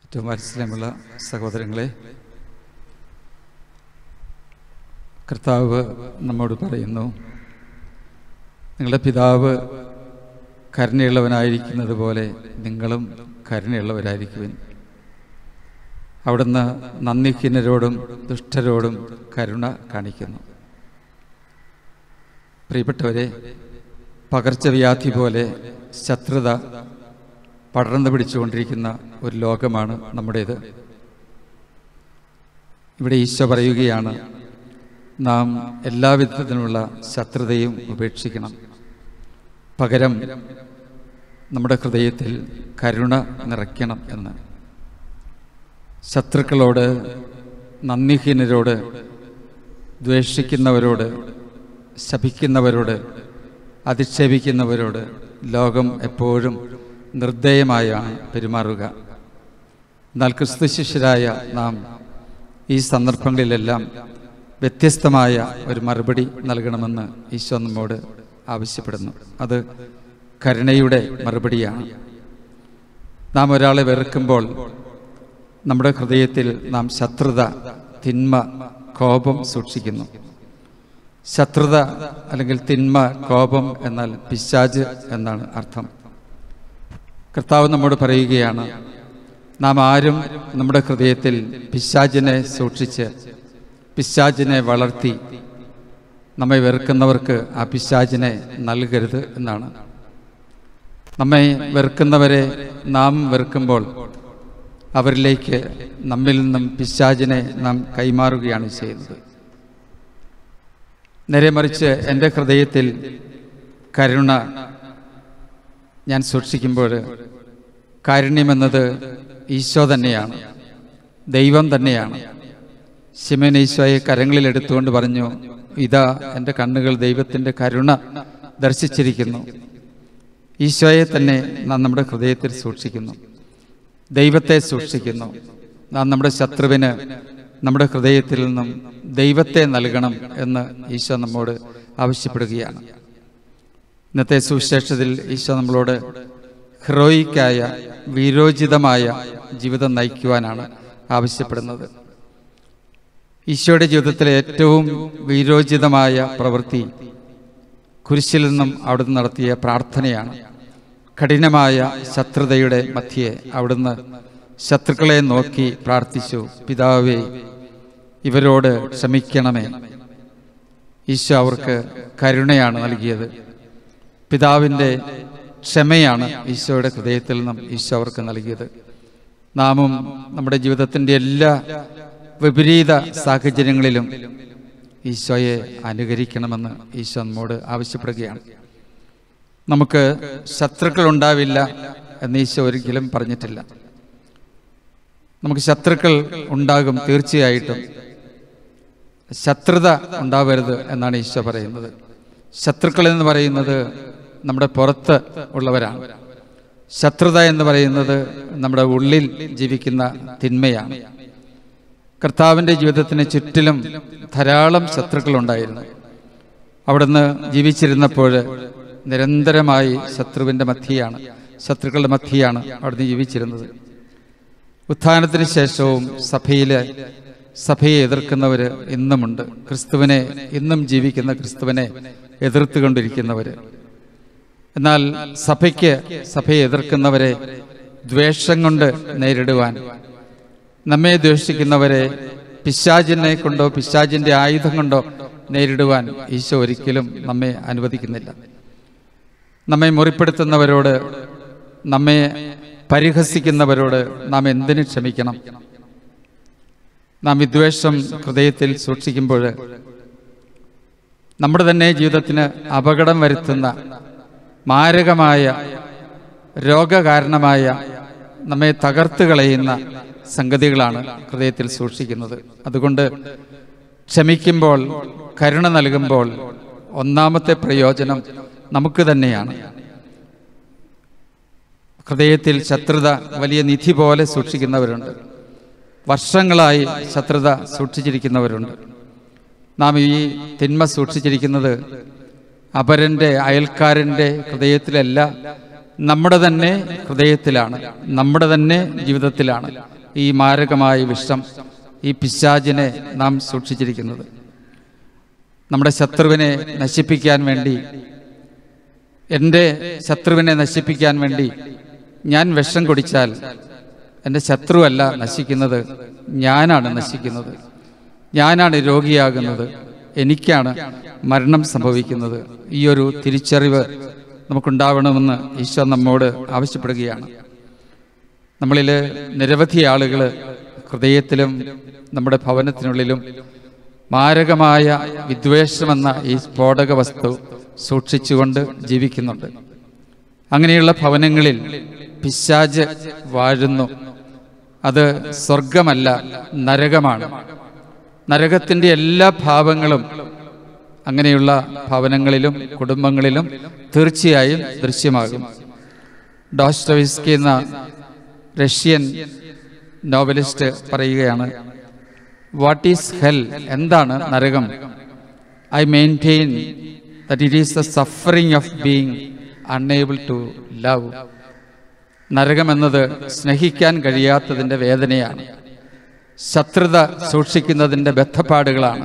ഏറ്റവും വാത്സല്യമുള്ള സഹോദരങ്ങളെ കർത്താവ് നമ്മോട് പറയുന്നു നിങ്ങളുടെ പിതാവ് കരുണയുള്ളവനായിരിക്കുന്നത് പോലെ നിങ്ങളും കരുണയുള്ളവരായിരിക്കുവിൻ അവിടുന്ന് നന്ദിഹീനരോടും ദുഷ്ടരോടും കരുണ കാണിക്കുന്നു പ്രിയപ്പെട്ടവരെ പകർച്ചവ്യാധി പോലെ ശത്രുത പടർന്നു പിടിച്ചുകൊണ്ടിരിക്കുന്ന ഒരു ലോകമാണ് നമ്മുടേത് ഇവിടെ ഈശോ പറയുകയാണ് നാം എല്ലാവിധത്തിലുള്ള ശത്രുതയും ഉപേക്ഷിക്കണം പകരം നമ്മുടെ ഹൃദയത്തിൽ കരുണ നിറയ്ക്കണം എന്ന് ശത്രുക്കളോട് നന്ദിഹീനരോട് ദ്വേഷിക്കുന്നവരോട് ശപിക്കുന്നവരോട് അധിക്ഷേപിക്കുന്നവരോട് ലോകം എപ്പോഴും നിർദ്ദയമായാണ് പെരുമാറുക എന്നാൽ ക്രിസ്തു ശിഷ്യരായ നാം ഈ സന്ദർഭങ്ങളിലെല്ലാം വ്യത്യസ്തമായ ഒരു മറുപടി നൽകണമെന്ന് ഈശോ നമ്മോട് ആവശ്യപ്പെടുന്നു അത് കരുണയുടെ മറുപടിയാണ് നാം ഒരാളെ വെറുക്കുമ്പോൾ നമ്മുടെ ഹൃദയത്തിൽ നാം ശത്രുത തിന്മ കോപം സൂക്ഷിക്കുന്നു ശത്രുത അല്ലെങ്കിൽ തിന്മ കോപം എന്നാൽ പിശാജ് എന്നാണ് അർത്ഥം കർത്താവ് നമ്മോട് പറയുകയാണ് നാം ആരും നമ്മുടെ ഹൃദയത്തിൽ പിശാജിനെ സൂക്ഷിച്ച് പിശാജിനെ വളർത്തി നമ്മെ വെറുക്കുന്നവർക്ക് ആ പിശാജിനെ നൽകരുത് എന്നാണ് നമ്മെ വെറുക്കുന്നവരെ നാം വെറുക്കുമ്പോൾ അവരിലേക്ക് നമ്മിൽ നിന്നും പിശാജിനെ നാം കൈമാറുകയാണ് ചെയ്യുന്നത് നേരെ മറിച്ച് എൻ്റെ ഹൃദയത്തിൽ കരുണ ഞാൻ സൂക്ഷിക്കുമ്പോൾ കാരുണ്യമെന്നത് ഈശോ തന്നെയാണ് ദൈവം തന്നെയാണ് ശിമൻ ഈശോയെ കരങ്ങളിൽ എടുത്തുകൊണ്ട് പറഞ്ഞു ഇതാ എൻ്റെ കണ്ണുകൾ ദൈവത്തിൻ്റെ കരുണ ദർശിച്ചിരിക്കുന്നു ഈശോയെ തന്നെ നാം നമ്മുടെ ഹൃദയത്തിൽ സൂക്ഷിക്കുന്നു ദൈവത്തെ സൂക്ഷിക്കുന്നു നാം നമ്മുടെ ശത്രുവിന് നമ്മുടെ ഹൃദയത്തിൽ നിന്നും ദൈവത്തെ നൽകണം എന്ന് ഈശോ നമ്മോട് ആവശ്യപ്പെടുകയാണ് ഇന്നത്തെ സുവിശേഷത്തിൽ ഈശോ നമ്മളോട് ഹ്രോയിക്കായ വീരോചിതമായ ജീവിതം നയിക്കുവാനാണ് ആവശ്യപ്പെടുന്നത് ഈശോയുടെ ജീവിതത്തിലെ ഏറ്റവും വീരോചിതമായ പ്രവൃത്തി കുരിശിൽ നിന്നും അവിടുന്ന് നടത്തിയ പ്രാർത്ഥനയാണ് കഠിനമായ ശത്രുതയുടെ മധ്യേ അവിടുന്ന് ശത്രുക്കളെ നോക്കി പ്രാർത്ഥിച്ചു പിതാവേ ഇവരോട് ക്ഷമിക്കണമേ ഈശോ അവർക്ക് കരുണയാണ് നൽകിയത് പിതാവിൻ്റെ ക്ഷമയാണ് ഈശോയുടെ ഹൃദയത്തിൽ നിന്നും ഈശോ അവർക്ക് നൽകിയത് നാമും നമ്മുടെ ജീവിതത്തിൻ്റെ എല്ലാ വിപരീത സാഹചര്യങ്ങളിലും ഈശോയെ അനുകരിക്കണമെന്ന് ഈശോ നമ്മോട് ആവശ്യപ്പെടുകയാണ് നമുക്ക് ശത്രുക്കൾ ഉണ്ടാവില്ല എന്ന് ഈശോ ഒരിക്കലും പറഞ്ഞിട്ടില്ല നമുക്ക് ശത്രുക്കൾ ഉണ്ടാകും തീർച്ചയായിട്ടും ശത്രുത ഉണ്ടാവരുത് എന്നാണ് ഈശോ പറയുന്നത് ശത്രുക്കൾ എന്ന് പറയുന്നത് നമ്മുടെ പുറത്ത് ഉള്ളവരാണ് ശത്രുത എന്ന് പറയുന്നത് നമ്മുടെ ഉള്ളിൽ ജീവിക്കുന്ന തിന്മയാണ് കർത്താവിൻ്റെ ജീവിതത്തിന് ചുറ്റിലും ധാരാളം ശത്രുക്കൾ ഉണ്ടായിരുന്നു അവിടുന്ന് ജീവിച്ചിരുന്നപ്പോൾ നിരന്തരമായി ശത്രുവിൻ്റെ മധ്യയാണ് ശത്രുക്കളുടെ മധ്യയാണ് അവിടുന്ന് ജീവിച്ചിരുന്നത് ഉത്ഥാനത്തിന് ശേഷവും സഭയിലെ സഭയെ എതിർക്കുന്നവർ ഇന്നുമുണ്ട് ക്രിസ്തുവിനെ ഇന്നും ജീവിക്കുന്ന ക്രിസ്തുവിനെ എതിർത്തുകൊണ്ടിരിക്കുന്നവർ എന്നാൽ സഭയ്ക്ക് സഭയെ എതിർക്കുന്നവരെ ദ്വേഷം കൊണ്ട് നേരിടുവാൻ നമ്മെ ദ്വേഷിക്കുന്നവരെ പിശാചിനെ കൊണ്ടോ പിശാചിന്റെ ആയുധം കൊണ്ടോ നേരിടുവാൻ ഈശോ ഒരിക്കലും നമ്മെ അനുവദിക്കുന്നില്ല നമ്മെ മുറിപ്പെടുത്തുന്നവരോട് നമ്മെ പരിഹസിക്കുന്നവരോട് നാം എന്തിനു ക്ഷമിക്കണം നാം വിദ്വേഷം ഹൃദയത്തിൽ സൂക്ഷിക്കുമ്പോൾ നമ്മുടെ തന്നെ ജീവിതത്തിന് അപകടം വരുത്തുന്ന മാരകമായ രോഗകാരണമായ നമ്മെ തകർത്ത് കളയുന്ന സംഗതികളാണ് ഹൃദയത്തിൽ സൂക്ഷിക്കുന്നത് അതുകൊണ്ട് ക്ഷമിക്കുമ്പോൾ കരുണ നൽകുമ്പോൾ ഒന്നാമത്തെ പ്രയോജനം നമുക്ക് തന്നെയാണ് ഹൃദയത്തിൽ ശത്രുത വലിയ നിധി പോലെ സൂക്ഷിക്കുന്നവരുണ്ട് വർഷങ്ങളായി ശത്രുത സൂക്ഷിച്ചിരിക്കുന്നവരുണ്ട് നാം ഈ തിന്മ സൂക്ഷിച്ചിരിക്കുന്നത് അപരൻ്റെ അയൽക്കാരൻ്റെ ഹൃദയത്തിലല്ല നമ്മുടെ തന്നെ ഹൃദയത്തിലാണ് നമ്മുടെ തന്നെ ജീവിതത്തിലാണ് ഈ മാരകമായ വിഷം ഈ പിശാചിനെ നാം സൂക്ഷിച്ചിരിക്കുന്നത് നമ്മുടെ ശത്രുവിനെ നശിപ്പിക്കാൻ വേണ്ടി എൻ്റെ ശത്രുവിനെ നശിപ്പിക്കാൻ വേണ്ടി ഞാൻ വിഷം കുടിച്ചാൽ എൻ്റെ ശത്രുവല്ല നശിക്കുന്നത് ഞാനാണ് നശിക്കുന്നത് ഞാനാണ് രോഗിയാകുന്നത് എനിക്കാണ് മരണം സംഭവിക്കുന്നത് ഈ ഒരു തിരിച്ചറിവ് നമുക്കുണ്ടാവണമെന്ന് ഈശോ നമ്മോട് ആവശ്യപ്പെടുകയാണ് നമ്മളിൽ നിരവധി ആളുകൾ ഹൃദയത്തിലും നമ്മുടെ ഭവനത്തിനുള്ളിലും മാരകമായ വിദ്വേഷമെന്ന ഈ സ്ഫോടക വസ്തു സൂക്ഷിച്ചുകൊണ്ട് ജീവിക്കുന്നുണ്ട് അങ്ങനെയുള്ള ഭവനങ്ങളിൽ പിശാജ് വാഴുന്നു അത് സ്വർഗമല്ല നരകമാണ് നരകത്തിൻ്റെ എല്ലാ ഭാവങ്ങളും അങ്ങനെയുള്ള ഭവനങ്ങളിലും കുടുംബങ്ങളിലും തീർച്ചയായും ദൃശ്യമാകും ഡോസ്റ്റോവിസ്കി എന്ന റഷ്യൻ നോവലിസ്റ്റ് പറയുകയാണ് വാട്ട് ഈസ് ഹെൽ എന്താണ് നരകം I maintain that it is the suffering of being unable to love നരകം എന്നത് സ്നേഹിക്കാൻ കഴിയാത്തതിൻ്റെ വേദനയാണ് ശത്രുത സൂക്ഷിക്കുന്നതിൻ്റെ ബദ്ധപ്പാടുകളാണ്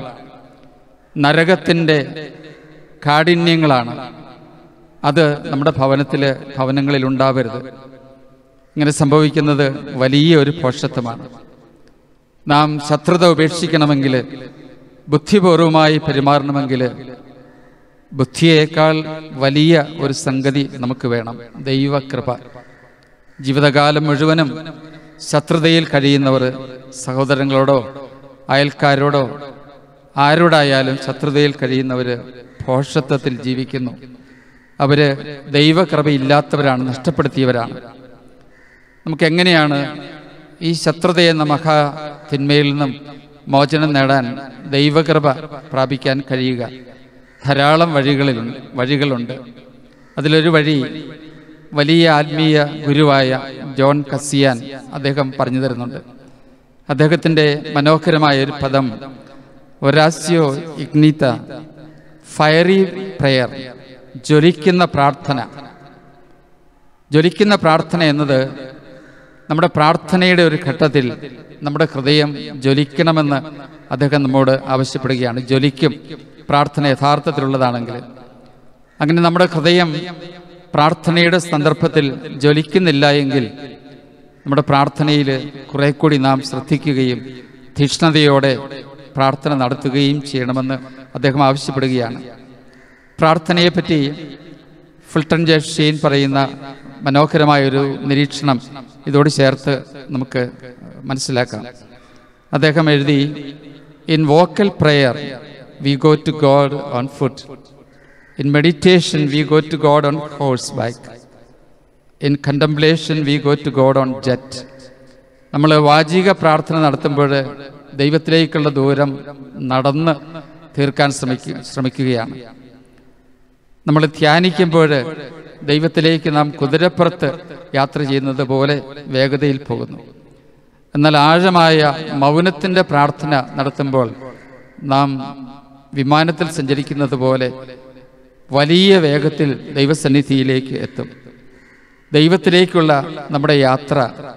നരകത്തിൻ്റെ കാഠിന്യങ്ങളാണ് അത് നമ്മുടെ ഭവനത്തിൽ ഭവനങ്ങളിൽ ഉണ്ടാവരുത് ഇങ്ങനെ സംഭവിക്കുന്നത് വലിയ ഒരു പോഷത്വമാണ് നാം ശത്രുത ഉപേക്ഷിക്കണമെങ്കിൽ ബുദ്ധിപൂർവമായി പെരുമാറണമെങ്കിൽ ബുദ്ധിയേക്കാൾ വലിയ ഒരു സംഗതി നമുക്ക് വേണം ദൈവകൃപ ജീവിതകാലം മുഴുവനും ശത്രുതയിൽ കഴിയുന്നവർ സഹോദരങ്ങളോടോ അയൽക്കാരോടോ ആരോടായാലും ശത്രുതയിൽ കഴിയുന്നവർ ഭോഷത്വത്തിൽ ജീവിക്കുന്നു അവര് ദൈവകൃപയില്ലാത്തവരാണ് നഷ്ടപ്പെടുത്തിയവരാണ് നമുക്ക് എങ്ങനെയാണ് ഈ ശത്രുത എന്ന മഹാ തിന്മയിൽ നിന്നും മോചനം നേടാൻ ദൈവകൃപ പ്രാപിക്കാൻ കഴിയുക ധാരാളം വഴികളിലുണ്ട് വഴികളുണ്ട് അതിലൊരു വഴി വലിയ ആത്മീയ ഗുരുവായ ജോൺ കസിയാൻ അദ്ദേഹം പറഞ്ഞു തരുന്നുണ്ട് അദ്ദേഹത്തിൻ്റെ മനോഹരമായ ഒരു പദം ഒരാസ്യോ ഇഗ്നീത്ത ഫയറി പ്രയർ ജ്വലിക്കുന്ന പ്രാർത്ഥന ജ്വലിക്കുന്ന പ്രാർത്ഥന എന്നത് നമ്മുടെ പ്രാർത്ഥനയുടെ ഒരു ഘട്ടത്തിൽ നമ്മുടെ ഹൃദയം ജ്വലിക്കണമെന്ന് അദ്ദേഹം നമ്മോട് ആവശ്യപ്പെടുകയാണ് ജ്വലിക്കും പ്രാർത്ഥന യഥാർത്ഥത്തിലുള്ളതാണെങ്കിൽ അങ്ങനെ നമ്മുടെ ഹൃദയം പ്രാർത്ഥനയുടെ സന്ദർഭത്തിൽ ജ്വലിക്കുന്നില്ല എങ്കിൽ നമ്മുടെ പ്രാർത്ഥനയിൽ കുറെ കൂടി നാം ശ്രദ്ധിക്കുകയും തീക്ഷ്ണതയോടെ പ്രാർത്ഥന നടത്തുകയും ചെയ്യണമെന്ന് അദ്ദേഹം ആവശ്യപ്പെടുകയാണ് പ്രാർത്ഥനയെപ്പറ്റി ഫുൾട്ടൺ ജെ ഷെയ്ൻ പറയുന്ന മനോഹരമായൊരു നിരീക്ഷണം ഇതോട് ചേർത്ത് നമുക്ക് മനസ്സിലാക്കാം അദ്ദേഹം എഴുതി in vocal prayer we go to God on foot in meditation we go to God on horseback in contemplation we go to God on jet നമ്മൾ വാചിക പ്രാർത്ഥന നടത്തുമ്പോൾ ദൈവത്തിലേക്കുള്ള ദൂരം നടന്ന് തീർക്കാൻ ശ്രമിക്കുക ശ്രമിക്കുകയാണ് നമ്മൾ ധ്യാനിക്കുമ്പോൾ ദൈവത്തിലേക്ക് നാം കുതിരപ്പുറത്ത് യാത്ര ചെയ്യുന്നത് പോലെ വേഗതയിൽ പോകുന്നു എന്നാൽ ആഴമായ മൗനത്തിൻ്റെ പ്രാർത്ഥന നടത്തുമ്പോൾ നാം വിമാനത്തിൽ സഞ്ചരിക്കുന്നത് പോലെ വലിയ വേഗത്തിൽ ദൈവസന്നിധിയിലേക്ക് എത്തും ദൈവത്തിലേക്കുള്ള നമ്മുടെ യാത്ര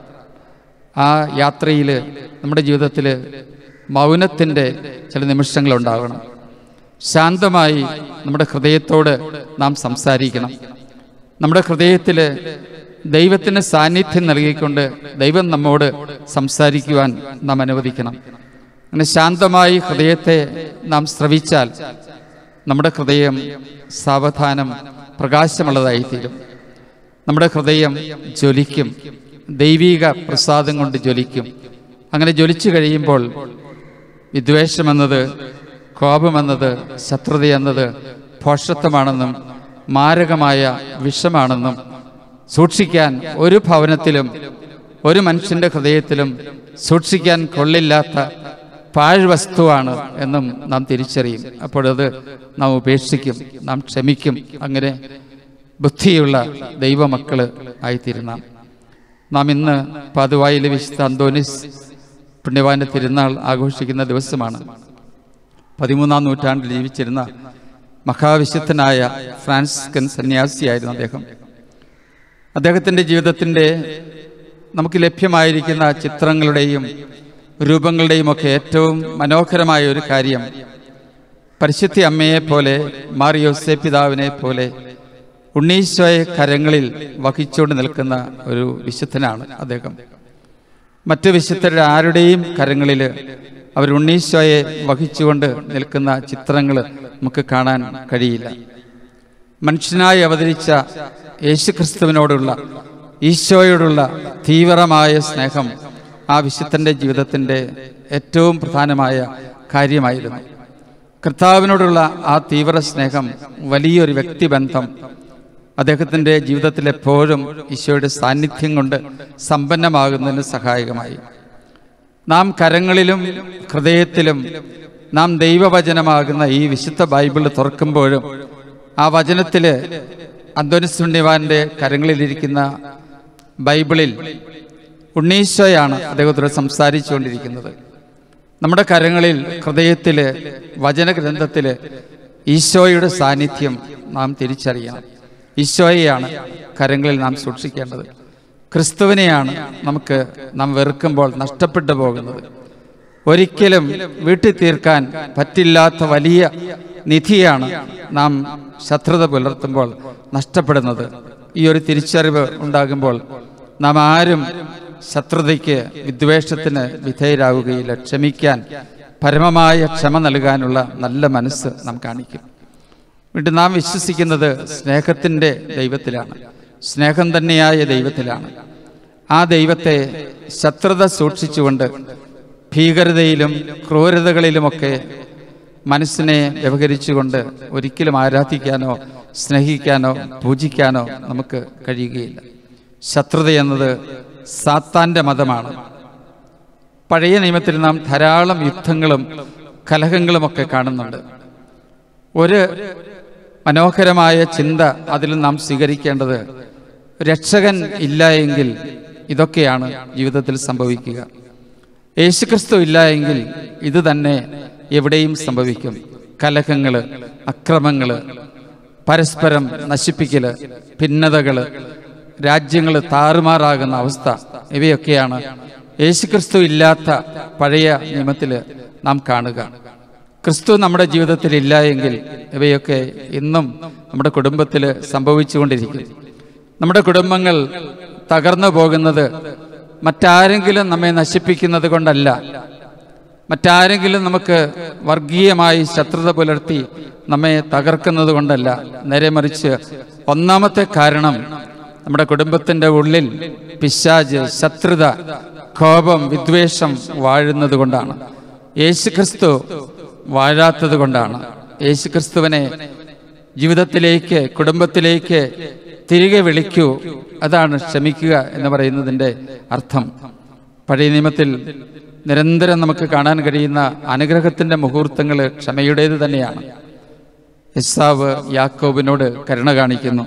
ആ യാത്രയിൽ നമ്മുടെ ജീവിതത്തിൽ മൗനത്തിൻ്റെ ചില നിമിഷങ്ങളുണ്ടാകണം ശാന്തമായി നമ്മുടെ ഹൃദയത്തോട് നാം സംസാരിക്കണം നമ്മുടെ ഹൃദയത്തിൽ ദൈവത്തിന് സാന്നിധ്യം നൽകിക്കൊണ്ട് ദൈവം നമ്മോട് സംസാരിക്കുവാൻ നാം അനുവദിക്കണം അങ്ങനെ ശാന്തമായി ഹൃദയത്തെ നാം ശ്രവിച്ചാൽ നമ്മുടെ ഹൃദയം സാവധാനം പ്രകാശമുള്ളതായിത്തീരും നമ്മുടെ ഹൃദയം ജ്വലിക്കും ദൈവിക പ്രസാദം കൊണ്ട് ജ്വലിക്കും അങ്ങനെ ജ്വലിച്ചു കഴിയുമ്പോൾ വിദ്വേഷമെന്നത് കോപമെന്നത് ശത്രുത എന്നത് ഭോഷത്വമാണെന്നും മാരകമായ വിഷമാണെന്നും സൂക്ഷിക്കാൻ ഒരു ഭവനത്തിലും ഒരു മനുഷ്യന്റെ ഹൃദയത്തിലും സൂക്ഷിക്കാൻ കൊള്ളില്ലാത്ത പാഴ്വസ്തുവാണ് എന്നും നാം തിരിച്ചറിയും അപ്പോഴത് നാം ഉപേക്ഷിക്കും നാം ക്ഷമിക്കും അങ്ങനെ ബുദ്ധിയുള്ള ദൈവമക്കള് ആയിത്തീരുന്നാം നാം ഇന്ന് പാതുവായിലെ വിശുദ്ധ അന്തോനിസ് പുണ്യവാന്റെ തിരുനാൾ ആഘോഷിക്കുന്ന ദിവസമാണ് പതിമൂന്നാം നൂറ്റാണ്ടിൽ ജീവിച്ചിരുന്ന മഹാവിശുദ്ധനായ ഫ്രാൻസിസ്കൻ സന്യാസിയായിരുന്നു അദ്ദേഹം അദ്ദേഹത്തിൻ്റെ ജീവിതത്തിൻ്റെ നമുക്ക് ലഭ്യമായിരിക്കുന്ന ചിത്രങ്ങളുടെയും രൂപങ്ങളുടെയും ഒക്കെ ഏറ്റവും മനോഹരമായ ഒരു കാര്യം പരിശുദ്ധി അമ്മയെ പോലെ മാറിയോസെ പിതാവിനെ പോലെ ഉണ്ണീശോയെ കരങ്ങളിൽ വഹിച്ചുകൊണ്ട് നിൽക്കുന്ന ഒരു വിശുദ്ധനാണ് അദ്ദേഹം മറ്റ് വിശുദ്ധരുടെ ആരുടെയും കരങ്ങളിൽ അവർ ഉണ്ണീശോയെ വഹിച്ചുകൊണ്ട് നിൽക്കുന്ന ചിത്രങ്ങൾ നമുക്ക് കാണാൻ കഴിയില്ല മനുഷ്യനായി അവതരിച്ച യേശുക്രിസ്തുവിനോടുള്ള ഈശോയോടുള്ള തീവ്രമായ സ്നേഹം ആ വിശുദ്ധന്റെ ജീവിതത്തിൻ്റെ ഏറ്റവും പ്രധാനമായ കാര്യമായിരുന്നു കർത്താവിനോടുള്ള ആ തീവ്ര സ്നേഹം വലിയൊരു വ്യക്തിബന്ധം അദ്ദേഹത്തിൻ്റെ ജീവിതത്തിൽ എപ്പോഴും ഈശോയുടെ സാന്നിധ്യം കൊണ്ട് സമ്പന്നമാകുന്നതിന് സഹായകമായി നാം കരങ്ങളിലും ഹൃദയത്തിലും നാം ദൈവവചനമാകുന്ന ഈ വിശുദ്ധ ബൈബിൾ തുറക്കുമ്പോഴും ആ വചനത്തിൽ അന്തോനിസുണ്യവാന്റെ കരങ്ങളിലിരിക്കുന്ന ബൈബിളിൽ ഉണ്ണീശോയാണ് അദ്ദേഹത്തോട് സംസാരിച്ചുകൊണ്ടിരിക്കുന്നത് നമ്മുടെ കരങ്ങളിൽ ഹൃദയത്തിൽ വചനഗ്രന്ഥത്തിൽ ഈശോയുടെ സാന്നിധ്യം നാം തിരിച്ചറിയണം ഈശോയെയാണ് കരങ്ങളിൽ നാം സൂക്ഷിക്കേണ്ടത് ക്രിസ്തുവിനെയാണ് നമുക്ക് നാം വെറുക്കുമ്പോൾ നഷ്ടപ്പെട്ടു പോകുന്നത് ഒരിക്കലും വീട്ടിൽ തീർക്കാൻ പറ്റില്ലാത്ത വലിയ നിധിയാണ് നാം ശത്രുത പുലർത്തുമ്പോൾ നഷ്ടപ്പെടുന്നത് ഈ ഒരു തിരിച്ചറിവ് ഉണ്ടാകുമ്പോൾ നാം ആരും ശത്രുതയ്ക്ക് വിദ്വേഷത്തിന് വിധേയരാകുകയില്ല ക്ഷമിക്കാൻ പരമമായ ക്ഷമ നൽകാനുള്ള നല്ല മനസ്സ് നാം കാണിക്കും വീണ്ടും നാം വിശ്വസിക്കുന്നത് സ്നേഹത്തിൻ്റെ ദൈവത്തിലാണ് സ്നേഹം തന്നെയായ ദൈവത്തിലാണ് ആ ദൈവത്തെ ശത്രുത സൂക്ഷിച്ചുകൊണ്ട് ഭീകരതയിലും ക്രൂരതകളിലുമൊക്കെ മനസ്സിനെ വ്യവഹരിച്ചുകൊണ്ട് ഒരിക്കലും ആരാധിക്കാനോ സ്നേഹിക്കാനോ പൂജിക്കാനോ നമുക്ക് കഴിയുകയില്ല ശത്രുത എന്നത് സാത്താന്റെ മതമാണ് പഴയ നിയമത്തിൽ നാം ധാരാളം യുദ്ധങ്ങളും കലഹങ്ങളുമൊക്കെ കാണുന്നുണ്ട് ഒരു മനോഹരമായ ചിന്ത അതിൽ നാം സ്വീകരിക്കേണ്ടത് രക്ഷകൻ ഇല്ല എങ്കിൽ ഇതൊക്കെയാണ് ജീവിതത്തിൽ സംഭവിക്കുക യേശുക്രിസ്തു ഇല്ല എങ്കിൽ ഇത് തന്നെ എവിടെയും സംഭവിക്കും കലഹങ്ങള് അക്രമങ്ങള് പരസ്പരം നശിപ്പിക്കല് ഭിന്നതകള് രാജ്യങ്ങൾ താറുമാറാകുന്ന അവസ്ഥ ഇവയൊക്കെയാണ് യേശുക്രിസ്തു ഇല്ലാത്ത പഴയ നിയമത്തിൽ നാം കാണുക ക്രിസ്തു നമ്മുടെ ജീവിതത്തിൽ ഇല്ല എങ്കിൽ ഇവയൊക്കെ ഇന്നും നമ്മുടെ കുടുംബത്തിൽ സംഭവിച്ചുകൊണ്ടിരിക്കും നമ്മുടെ കുടുംബങ്ങൾ തകർന്നു പോകുന്നത് മറ്റാരെങ്കിലും നമ്മെ നശിപ്പിക്കുന്നത് കൊണ്ടല്ല മറ്റാരെങ്കിലും നമുക്ക് വർഗീയമായി ശത്രുത പുലർത്തി നമ്മെ തകർക്കുന്നത് കൊണ്ടല്ല നേരെ മറിച്ച് ഒന്നാമത്തെ കാരണം നമ്മുടെ കുടുംബത്തിന്റെ ഉള്ളിൽ പിശാജ് ശത്രുത കോപം വിദ്വേഷം വാഴുന്നത് കൊണ്ടാണ് യേശുക്രിസ്തു വാഴാത്തത് കൊണ്ടാണ് യേശുക്രിസ്തുവിനെ ജീവിതത്തിലേക്ക് കുടുംബത്തിലേക്ക് തിരികെ വിളിക്കൂ അതാണ് ക്ഷമിക്കുക എന്ന് പറയുന്നതിൻ്റെ അർത്ഥം പഴയ നിയമത്തിൽ നിരന്തരം നമുക്ക് കാണാൻ കഴിയുന്ന അനുഗ്രഹത്തിന്റെ മുഹൂർത്തങ്ങൾ ക്ഷമയുടേത് തന്നെയാണ് എസ്സാവ് യാക്കോബിനോട് കരുണ കാണിക്കുന്നു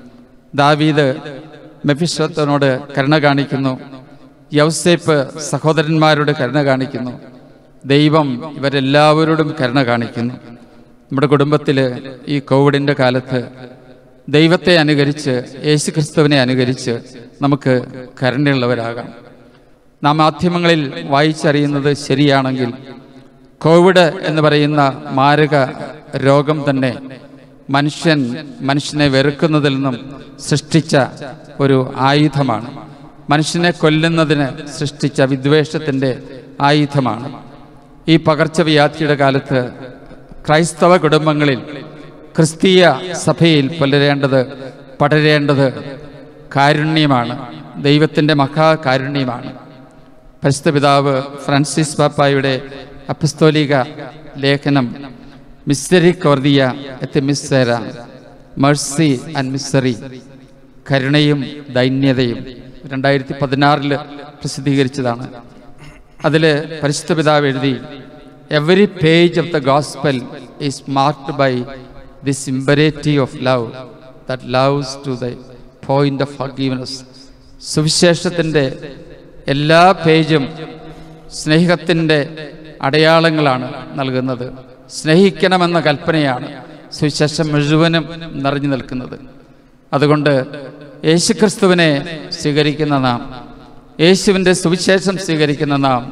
ദാവീദ് മെഫിഷത്തിനോട് കരുണ കാണിക്കുന്നു യൗസേപ്പ് സഹോദരന്മാരോട് കരുണ കാണിക്കുന്നു ദൈവം ഇവരെല്ലാവരോടും കരുണ കാണിക്കുന്നു നമ്മുടെ കുടുംബത്തിൽ ഈ കോവിഡിന്റെ കാലത്ത് ദൈവത്തെ അനുകരിച്ച് യേശുക്രിസ്തുവിനെ അനുകരിച്ച് നമുക്ക് കരുണയുള്ളവരാകാം നാം മാധ്യമങ്ങളിൽ വായിച്ചറിയുന്നത് ശരിയാണെങ്കിൽ കോവിഡ് എന്ന് പറയുന്ന മാരക രോഗം തന്നെ മനുഷ്യൻ മനുഷ്യനെ വെറുക്കുന്നതിൽ നിന്നും സൃഷ്ടിച്ച ഒരു ആയുധമാണ് മനുഷ്യനെ കൊല്ലുന്നതിന് സൃഷ്ടിച്ച വിദ്വേഷത്തിൻ്റെ ആയുധമാണ് ഈ പകർച്ചവ്യാധിയുടെ കാലത്ത് ക്രൈസ്തവ കുടുംബങ്ങളിൽ ക്രിസ്തീയ സഭയിൽ പുലരേണ്ടത് പടരേണ്ടത് കാരുണ്യമാണ് ദൈവത്തിൻ്റെ മഹാകാരുണ്യമാണ് പരിശുദ്ധ പിതാവ് ഫ്രാൻസിസ് പാപ്പായുടെ അപ്പസ്തോലിക ലേഖനം മിസ്റ്ററി കോർദിയ എത്തി മിസ്സേര മഴ്സി ആൻഡ് മിസ്സറി കരുണയും ദൈന്യതയും രണ്ടായിരത്തി പതിനാറില് പ്രസിദ്ധീകരിച്ചതാണ് അതിൽ പരിശുദ്ധ പിതാവ് എഴുതി every page of the gospel is marked by this imperative of love that loves to the point of forgiveness സുവിശേഷത്തിൻ്റെ എല്ലാ പേജും സ്നേഹത്തിൻ്റെ അടയാളങ്ങളാണ് നൽകുന്നത് സ്നേഹിക്കണമെന്ന കൽപ്പനയാണ് സുവിശേഷം മുഴുവനും നിറഞ്ഞു നിൽക്കുന്നത് അതുകൊണ്ട് യേശുക്രിസ്തുവിനെ സ്വീകരിക്കുന്ന നാം യേശുവിൻ്റെ സുവിശേഷം സ്വീകരിക്കുന്ന നാം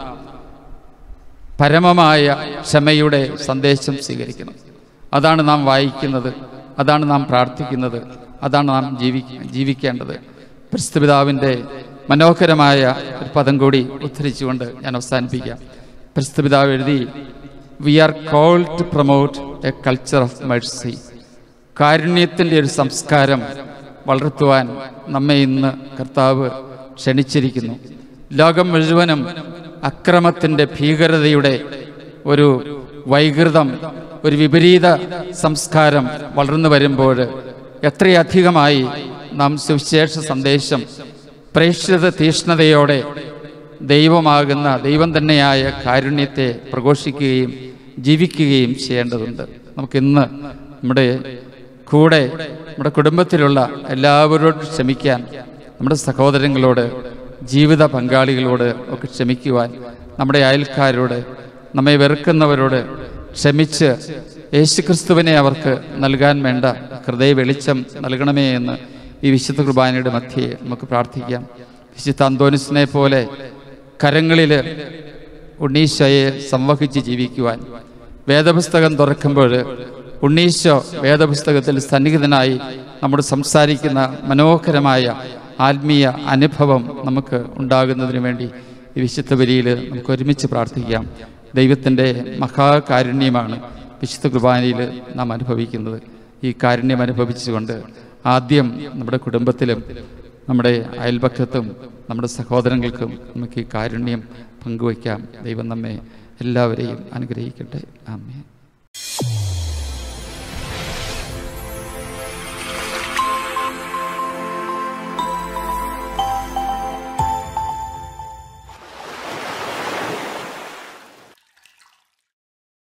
പരമമായ ക്ഷമയുടെ സന്ദേശം സ്വീകരിക്കണം അതാണ് നാം വായിക്കുന്നത് അതാണ് നാം പ്രാർത്ഥിക്കുന്നത് അതാണ് നാം ജീവി ജീവിക്കേണ്ടത് പരിസ്ഥിപിതാവിൻ്റെ മനോഹരമായ ഒരു പദം കൂടി ഉദ്ധരിച്ചുകൊണ്ട് ഞാൻ അവസാനിപ്പിക്കാം പരിസ്ഥിപിതാവ് എഴുതി we are called to promote a culture of mercy കാരുണ്യത്തിൻ്റെ ഒരു സംസ്കാരം വളർത്തുവാൻ നമ്മെ ഇന്ന് കർത്താവ് ക്ഷണിച്ചിരിക്കുന്നു ലോകം മുഴുവനും അക്രമത്തിൻ്റെ ഭീകരതയുടെ ഒരു വൈകൃതം ഒരു വിപരീത സംസ്കാരം വളർന്നു വരുമ്പോൾ എത്രയധികമായി നാം സുവിശേഷ സന്ദേശം പ്രേക്ഷിത തീഷ്ണതയോടെ ദൈവമാകുന്ന ദൈവം തന്നെയായ കാരുണ്യത്തെ പ്രഘോഷിക്കുകയും ജീവിക്കുകയും ചെയ്യേണ്ടതുണ്ട് നമുക്കിന്ന് നമ്മുടെ കൂടെ നമ്മുടെ കുടുംബത്തിലുള്ള എല്ലാവരോടും ക്ഷമിക്കാൻ നമ്മുടെ സഹോദരങ്ങളോട് ജീവിത പങ്കാളികളോട് ഒക്കെ ക്ഷമിക്കുവാൻ നമ്മുടെ അയൽക്കാരോട് നമ്മെ വെറുക്കുന്നവരോട് ക്ഷമിച്ച് യേശുക്രിസ്തുവിനെ അവർക്ക് നൽകാൻ വേണ്ട ഹൃദയ വെളിച്ചം നൽകണമേ എന്ന് ഈ വിശുദ്ധ കുർബാനയുടെ മധ്യേ നമുക്ക് പ്രാർത്ഥിക്കാം വിശുദ്ധ അന്തോനിസിനെ പോലെ കരങ്ങളിൽ ഉണ്ണീശോയെ സംവഹിച്ച് ജീവിക്കുവാൻ വേദപുസ്തകം തുറക്കുമ്പോൾ ഉണ്ണീശോ വേദപുസ്തകത്തിൽ സന്നിഹിതനായി നമ്മോട് സംസാരിക്കുന്ന മനോഹരമായ ആത്മീയ അനുഭവം നമുക്ക് ഉണ്ടാകുന്നതിന് വേണ്ടി ഈ വിശുദ്ധ ബലിയിൽ നമുക്ക് ഒരുമിച്ച് പ്രാർത്ഥിക്കാം ദൈവത്തിൻ്റെ മഹാകാരുണ്യമാണ് വിശുദ്ധ കുർബാനയിൽ നാം അനുഭവിക്കുന്നത് ഈ കാരുണ്യം അനുഭവിച്ചുകൊണ്ട് ആദ്യം നമ്മുടെ കുടുംബത്തിലും നമ്മുടെ അയൽപക്കത്തും നമ്മുടെ സഹോദരങ്ങൾക്കും നമുക്ക് ഈ കാരുണ്യം പങ്കുവയ്ക്കാം ദൈവം നമ്മെ എല്ലാവരെയും അനുഗ്രഹിക്കട്ടെ ആമേ